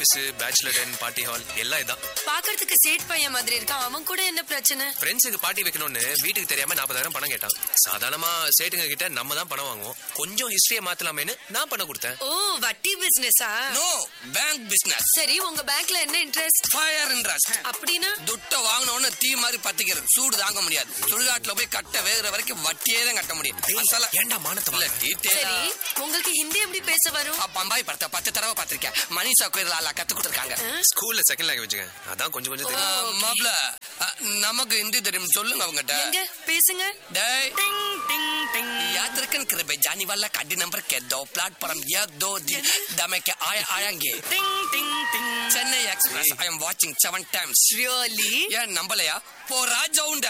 Office bachelor den party hall எல்லாம் இதான் பாக்குறதுக்கு சேட் பையன் மாதிரி இருக்கான் அவன் கூட என்ன பிரச்சனை ஃப்ரெண்ட்ஸுக்கு பார்ட்டி வைக்கணும்னு வீட்டுக்கு தெரியாம நாற்பதாயிரம் பணம் கேட்டான் சாதாரணமா சேட்டுங்க கிட்ட நம்ம தான் பணம் வாங்குவோம் கொஞ்சம் ஹிஸ்டரியை மாத்தலாமேன்னு நான் பணம் கொடுத்தேன் ஓ வட்டி பிசினஸா நோ பேங்க் பிசினஸ் சரி உங்க பேங்க்ல என்ன இன்ட்ரெஸ்ட் ஃபயர் இன்ட்ரெஸ்ட் அப்படின்னா துட்ட வாங்கினோன்னு தீ மாதிரி பத்திக்கிறது சூடு தாங்க முடியாது சுடுகாட்டுல போய் கட்ட வேகிற வரைக்கும் வட்டியே தான் கட்ட முடியும் அசல ஏன்டா மானத்தை இல்ல வாங்குற? டீட்டெயிலா சரி உங்களுக்கு ஹிந்தி எப்படி பேச வரும் பம்பாய் படத்தை பத்து தடவை பார்த்திருக்கேன் மணிஷா கோயிலால கத்து கொடுத்துருக்காங்க ஸ்கூல்ல செகண்ட் லாங்குவேஜ்ங்க அதான் கொஞ்சம் கொஞ்சம் தெரியும் மாப்ள நமக்கு ஹிந்தி தெரியும் சொல்லுங்க அவங்ககிட்ட எங்க பேசுங்க டேய் याद रखन कर भाई जाने वाला गाड़ी नंबर के दो प्लेटफॉर्म एक दो दिन दमे के आए आएंगे Chennai express I am watching seven times really ये नंबर लिया वो राज जाऊंगा